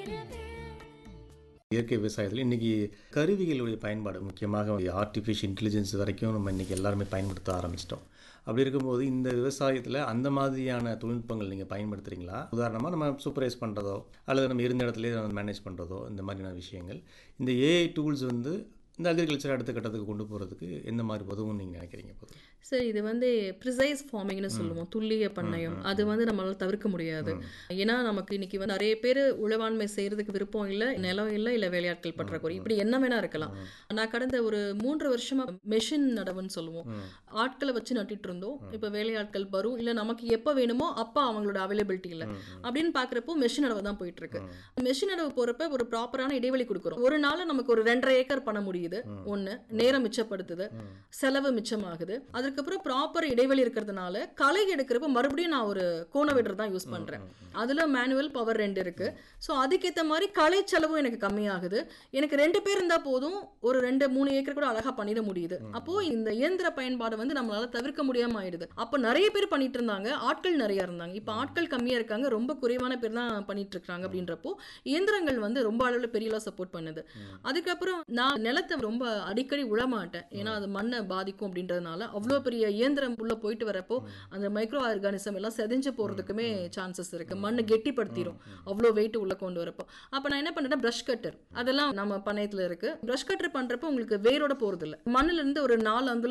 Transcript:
இயற்கை விவசாயத்தில் இன்றைக்கி கருவிகளுடைய பயன்பாடு முக்கியமாக ஆர்டிஃபிஷியல் இன்டெலிஜென்ஸ் வரைக்கும் நம்ம இன்றைக்கி எல்லாருமே பயன்படுத்த ஆரம்பிச்சிட்டோம் அப்படி இருக்கும்போது இந்த விவசாயத்தில் அந்த மாதிரியான தொழில்நுட்பங்கள் நீங்கள் பயன்படுத்துகிறீங்களா உதாரணமாக நம்ம சூப்பரைஸ் பண்ணுறதோ அல்லது நம்ம இருந்த இடத்துலேயே மேனேஜ் பண்ணுறதோ இந்த மாதிரியான விஷயங்கள் இந்த ஏஐ டூல்ஸ் வந்து இந்த அக்ரிகல்ச்சர் அடுத்த கட்டத்துக்கு கொண்டு போகிறதுக்கு எந்த மாதிரி உதவும் நீங்கள் நினைக்கிறீங்க போதும் சரி இது வந்து ப்ரிசைஸ் ஃபார்மிங்னு சொல்லுவோம் துல்லிய பண்ணையம் அது வந்து நம்மளால தவிர்க்க முடியாது ஏன்னா நமக்கு இன்னைக்கு வந்து நிறைய பேர் உழவாண்மை செய்யறதுக்கு விருப்பம் இல்லை நிலம் இல்லை இல்லை வேலையாட்கள் பற்றாக்குறை இப்படி என்ன வேணா இருக்கலாம் நான் கடந்த ஒரு மூன்று வருஷமா மெஷின் நடவுன்னு சொல்லுவோம் ஆட்களை வச்சு நட்டிட்டு இருந்தோம் இப்போ வேலையாட்கள் வரும் இல்லை நமக்கு எப்போ வேணுமோ அப்போ அவங்களோட அவைலபிலிட்டி இல்லை அப்படின்னு பார்க்குறப்போ மெஷின் நடவு தான் போயிட்டு இருக்கு மெஷின் நடவு போறப்ப ஒரு ப்ராப்பரான இடைவெளி கொடுக்குறோம் ஒரு நாள் நமக்கு ஒரு ரெண்டரை ஏக்கர் பண்ண முடியுது ஒண்ணு நேரம் மிச்சப்படுத்துது செலவு மிச்சமாகுது அதுக்கப்புறம் ப்ராப்பர் இடைவெளி இருக்கிறதுனால களை எடுக்கிறப்ப மறுபடியும் நான் ஒரு கோண விடுறது தான் யூஸ் பண்றேன் அதுல மேனுவல் பவர் ரெண்டு இருக்கு ஸோ அதுக்கேற்ற மாதிரி களை செலவும் எனக்கு கம்மியாகுது எனக்கு ரெண்டு பேர் இருந்தா போதும் ஒரு ரெண்டு மூணு ஏக்கர் கூட அழகா பண்ணிட முடியுது அப்போ இந்த இயந்திர பயன்பாடு வந்து நம்மளால தவிர்க்க முடியாம ஆயிடுது அப்ப நிறைய பேர் பண்ணிட்டு இருந்தாங்க ஆட்கள் நிறைய இருந்தாங்க இப்ப ஆட்கள் கம்மியா இருக்காங்க ரொம்ப குறைவான பேர் தான் பண்ணிட்டு இருக்காங்க அப்படின்றப்போ இயந்திரங்கள் வந்து ரொம்ப அளவுல பெரிய அளவு சப்போர்ட் பண்ணுது அதுக்கப்புறம் நான் நிலத்தை ரொம்ப அடிக்கடி உழமாட்டேன் ஏன்னா அது மண்ணை பாதிக்கும் அப்படின்றதுனால அவ்வளோ பெரிய இயந்திரம் உள்ள போயிட்டு வரப்போ அந்த மைக்ரோ ஆர்கானிசம் எல்லாம் செதிஞ்சு போறதுக்குமே சான்சஸ் இருக்கு மண்ணை கெட்டிப்படுத்திடும் அவ்வளோ வெயிட் உள்ள கொண்டு வரப்போ அப்ப நான் என்ன பண்ணேன்னா பிரஷ் கட்டர் அதெல்லாம் நம்ம பண்ணையத்துல இருக்கு பிரஷ் கட்டர் பண்றப்போ உங்களுக்கு வேரோட போறது இல்ல மண்ணுல இருந்து ஒரு நாலு அங்குலம்